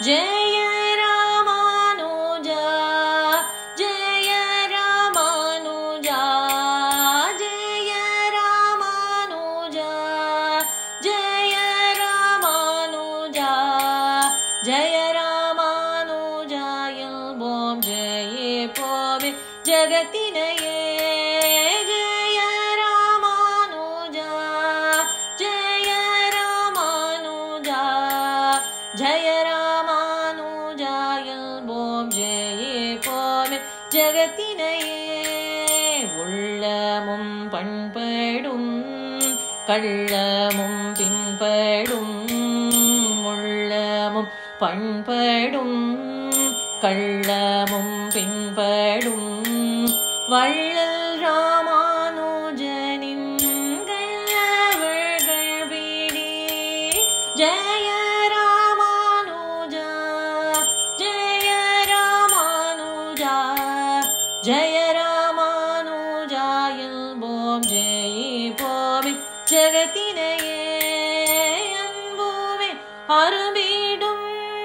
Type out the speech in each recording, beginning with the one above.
ஜெய ராமானுஜா ஜெய ராமானுஜா ஜெய ராமானுஜா ஜெய ராமானுஜா ஜெய ராமானுஜா எல்போம் ஜெயே போவே ஜகத்தினையே ஜெய ராமானுஜா ஜெய ராமானுஜா ஜெய ராமானுஜா எல்போம் ஜெயே போவே ஜகத்தினையே உள்ளமும் பண்படும் கள்ளமும் பின்படும் உள்ளமும் பண்படும் கள்ளமும் பின்படும் வள்ளல் ராமானுஜனின் கள்ளவர்கள் பிடி ஜெய ராமானுஜா ஜெய ராமானுஜா ஜெய ராமானுஜா எல்போம் ஜெயே போவி ஜெகத்தினையே அன்புவே அரும்பிடும்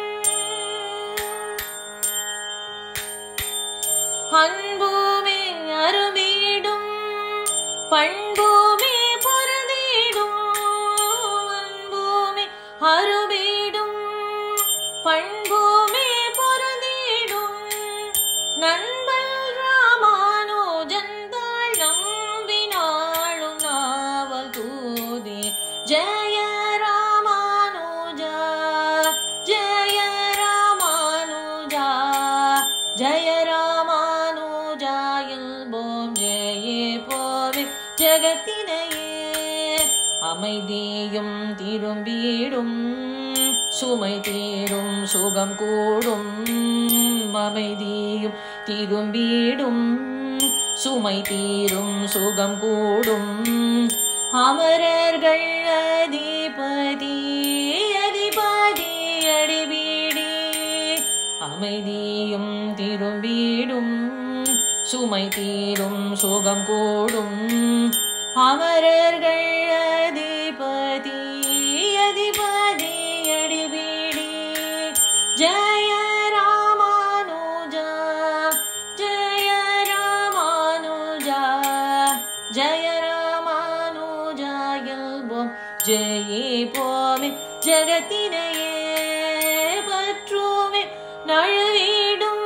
அன்புமே அரும்பிடும் பண்புமே பொருந்திடும் அன்புமே அரும்பிடும் பண்புமே பொருந்திடும் நண்பல் ராமானுஜன் தாள் நம்பினாளும் நாவல் தூதே ஜெய ராமானுஜா ஜெய ராமானுஜா ஜெய ராமானுஜா எல்போம் ஜெயே போவே ஜெகத்தினையே அமைதியும் திரும்பிடும் சுமை தீரும் சுகம் கூடும் அமைதியும் திரும்பிடும் சுமை தீரும் சுகம் கூடும் அமரர்கள் அதிபதி அதிபதி அடிபீடி அமைதியும் திரும்பிடும் சுமை தீரும் சுகம் கூடும் அமரர்கள் அதிபதி அதிபதி அடிபீடி ஜெய ராமானுஜா ஜெய ராமானுஜா ஜெய ராமானுஜா எல்போம் ஜெயே போமே ஜகத்தினையே பற்றுமே நழுவிடும்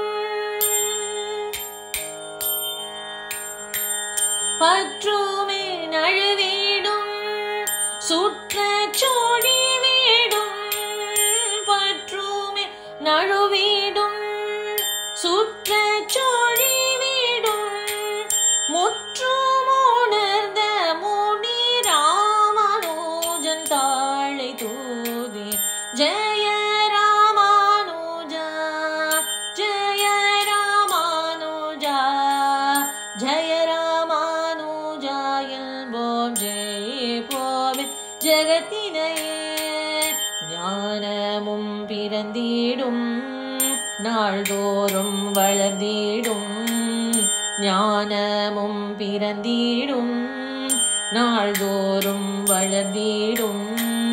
பற்றுமே நழுவிடும் சுற்ற சோழி வீடும் பற்றுமே நழுவிடும் சுற்ற சோழி வீடும் முற்றும் உணர்ந்த முனி ராமானுஜன் தாளை தூதே ஜெய ராமானுஜா ஜெய ராமானுஜா ஜெய ராமானுஜா எல்போம் ஜெயே போவே ஜெகத்தினையே ஞானமும் பிறந்திடும் நாள்தோறும் வளர்ந்திடும் ஞானமும் பிறந்திடும் நாள்தோறும் வளர்ந்திடும்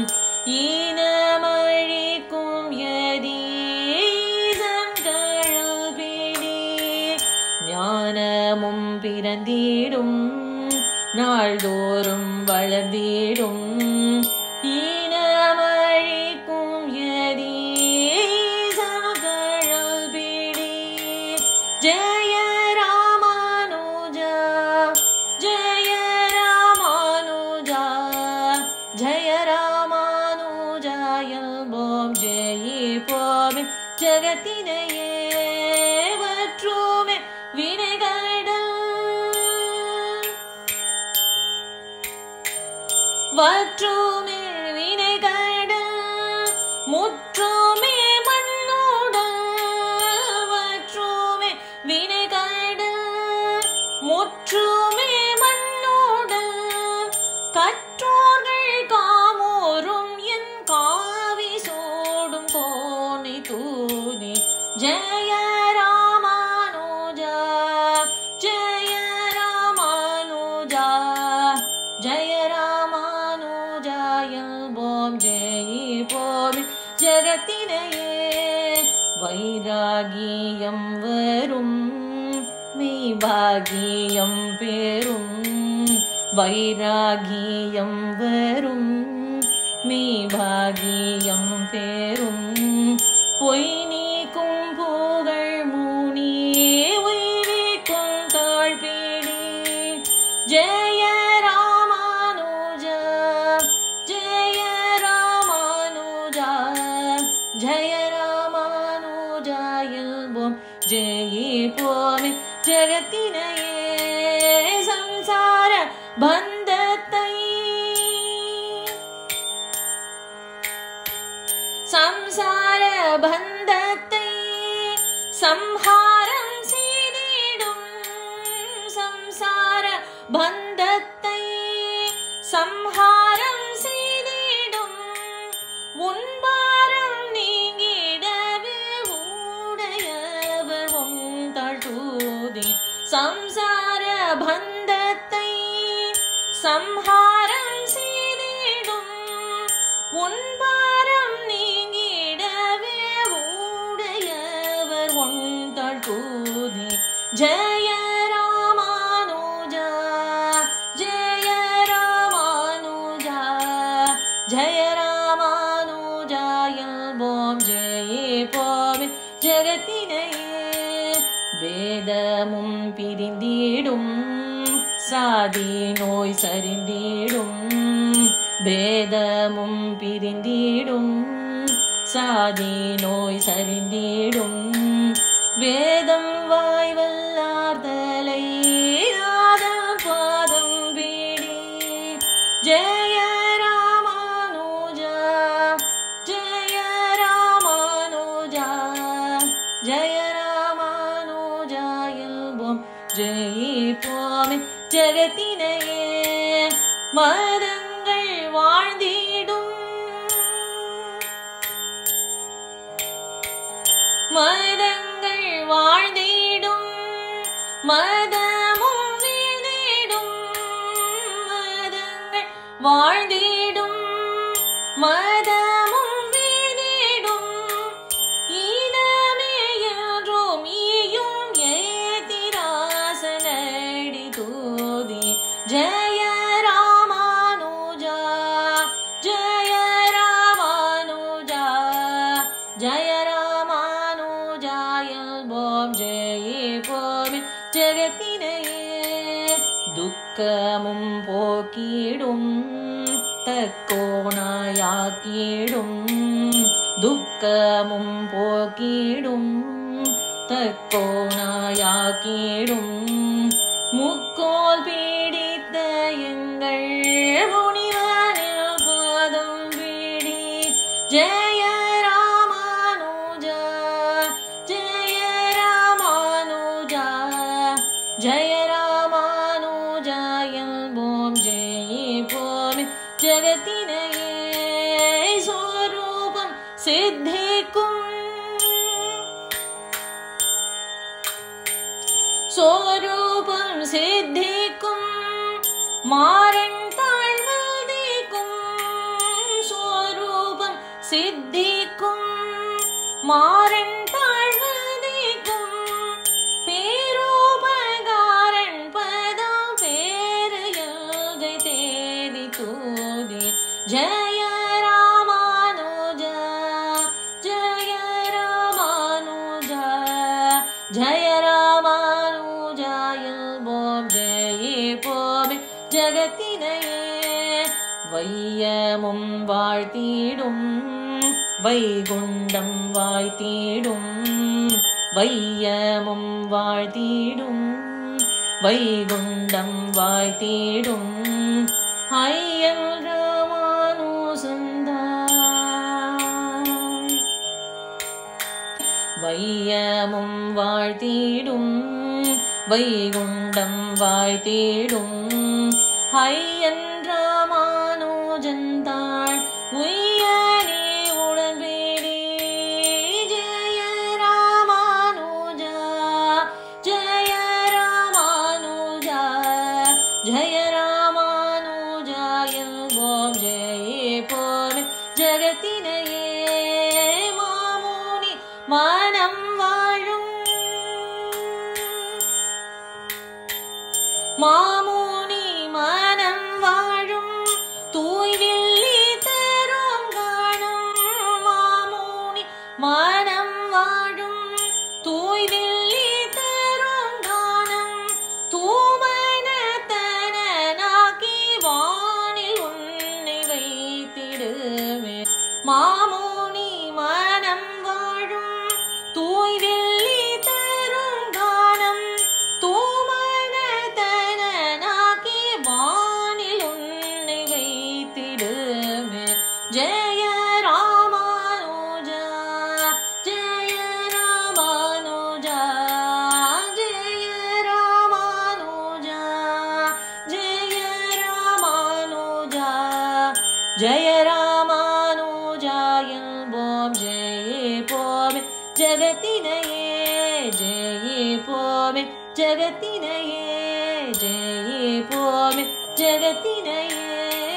ஈனமழிக்கும் யதீசம் கழல்பிடி ஞானமும் பிறந்திடும் நாள்தோறும் வளர்ந்திடும் ஈனமழிக்கும் யதீசம் கழல்பிடி ஜெய ராமானுஜா ஜெய ராமானுஜா ஜெய ராமானுஜா எல்போம் ஜெயே போமே ஜகத்தினையே வற்றுமே வினைகடல் வற்றுமே வினைகடல் முற்றுமே மண்ணுடல் வற்றுமே வினைகடல் முற்றுமே மண்ணுடல் கற்றோர்கள் காமோரும் என் காவி சோடும் கோணி தூதி ஜெய ராமானுஜா ஜெய ராமானுஜா ஜெய ராமானுஜா எல்போம் ஜெயி போவி ஜகத்தினையே வைராகியம் வரும் மெய்பாகியம் பெறும் வைராகியம் வரும் மெய்பாகியம் பெறும் பொய் நீக்கும் புகழ் முனி உயிரிக்கும் தாழ்பீடி ஜெய ராமானுஜ ஜெய ராமானுஜா ஜெய ராமானுஜா எல்போம் ஜெயிப்போமே ஜெகத்தினையே சம்சார பந்தத்தை சம்சார பந்தத்தை சம்ஹாரம் செய்திடும் சம்சார பந்தத்தை சம்ஹாரம் செய்திடும் உன்பாரம் நீங்கிடவே உடையவர் உந்தாள் தூதி சம்சார பந்தத்தை சம்ஹாரம் செய்திடும் உன்பாரம் நீங்கிடவே உடையவர் உந்தாள் தூதி ஜெய ராமானுஜா ஜெய ராமானுஜா ஜெய ராமானுஜா எல்போம் ஜெயிப்போம் ஜெகத்தினையே வேதமும் பிரிந்திடும் சாதி நோய் சரிந்திடும் வேதமும் பிரிந்திடும் சாதி நோய் சரிந்திடும் வேதம் வாய் வல்லார்தலை நாதம் பாதம் பீடி ஜெய ராமானுஜா ஜெய ராமானுஜா ஜெய ராமானுஜா எல்போம் ஜெயிப்போமே ஜெகத்தினையே மதங்கள் வாழ்ந்திடும் மதங்கள் வாழ்ந்திடும் மதமும் வீழ்ந்திடும் மதங்கள் வாழ்ந்திடும் மதமும் வீழ்ந்திடும் ஈனமே என்றும் ஈயும் ஏத்திராசனடி தூதி ஜெய ராமானுஜா ஜெய ராமானுஜா ஜெய ராமானுஜா எல்போம் ஜெயிப்போம் ஜெகத்தினையே துக்கமும் போக்கிடும் தக்கோணாயாக்கிடும் துக்கமும் போக்கிடும் தக்கோணாயாக்கிடும் முக்கோல் பீடித்த எங்கள் முனிவனில் பாதம் பீடி ஜெய ராமானுஜா ஜெய ராமானுஜா ஜெய ராமானுஜா எல்போம் ஜெயிப்போம் ஜெகத்தினையே ஸ்வரூபம் சித்திக்கும் ஸ்வரூபம் சித்திக்கும் மாறன் தாழ்வதிக்கும் ஸ்வரூபம் சித்திக்கும் மாறன் தாழ்வதிக்கும் பேரூபகாரன் பதம் பேரு யோகை தேதி தூதி ஜெய ராமானுஜா ஜெய ராமானுஜா ஜெய ராமானுஜா எல்போம் ஜெயிப்போம் ஜகத்தினையே வையமும் வாழ்த்திடும் வைகுண்டம் வாழ்த்திடும் வையமும் வாழ்த்திடும் வைகுண்டம் வாழ்த்திடும் ஐயன் ராமானுசந்தாய் வையமும் வாழ்த்திடும் வைகுண்டம் வாழ்த்திடும் ஐயன் ராமானுஜந்தாள் உய்யனே உடன்பேடி ஜெய ராமானுஜா ஜெய ராமானுஜா ஜெய ராமானுஜா எல்போம் ஜெயிப்போம் ஜகத்தினையே மாமுனி மன மாமுனி மனம் வாழும் தூய்வில்லி தரும் காணும் மாமுனி மனம் வாழும் தூய்வில்லி தரும் காணும் தூமனத்தனாக்கி வானில் உன்னை வைத்திடுவே மாமுனி மனம் வாழும் தூய்வில்லி தரும் கானம் தூமனத்தனாக்கி வானில் உன்னை வைத்திடுவே ஜெய ராமானுஜா ஜெய ராமானுஜா ஜெய ராமானுஜா ஜெய ராமானுஜா ஜெய ராமானுஜா என்போம் ஜெயே போமே ஜகத்தினையே ஜெயே போமே ஜகத்தினையே ஜெயே போமே ஜகத்தினையே